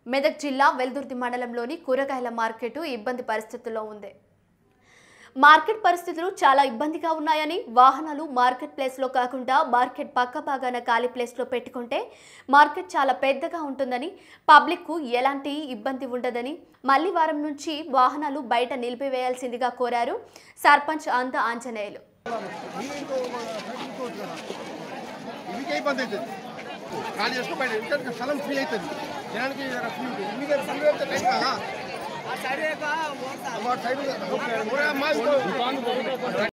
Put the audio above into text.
మెదక్ జిల్లా వెల్దుర్తి మండలంలోని కూరగాయల మార్కెట్ ఇబ్బంది పరిస్థితుల్లో ఉంది మార్కెట్ పరిస్థితులు చాలా ఇబ్బందిగా ఉన్నాయని వాహనాలు మార్కెట్ ప్లేస్లో కాకుండా మార్కెట్ పక్క భాగాన ఖాళీ ప్లేస్లో పెట్టుకుంటే మార్కెట్ చాలా పెద్దగా ఉంటుందని పబ్లిక్కు ఎలాంటి ఇబ్బంది ఉండదని మళ్ళీ వారం నుంచి వాహనాలు బయట నిలిపివేయాల్సిందిగా కోరారు సర్పంచ్ అంత ఆంజనేయులు ఇవికే ఇబ్బంది అవుతుంది ఖాళీ చేసుకో బయట ఎందుకంటే స్థలం ఫ్రీ అవుతుంది జనానికి జర ఫ్రీ ఉంటుంది ఇవికే ఫ్రీ అయితే టైం కదా మా సైడ్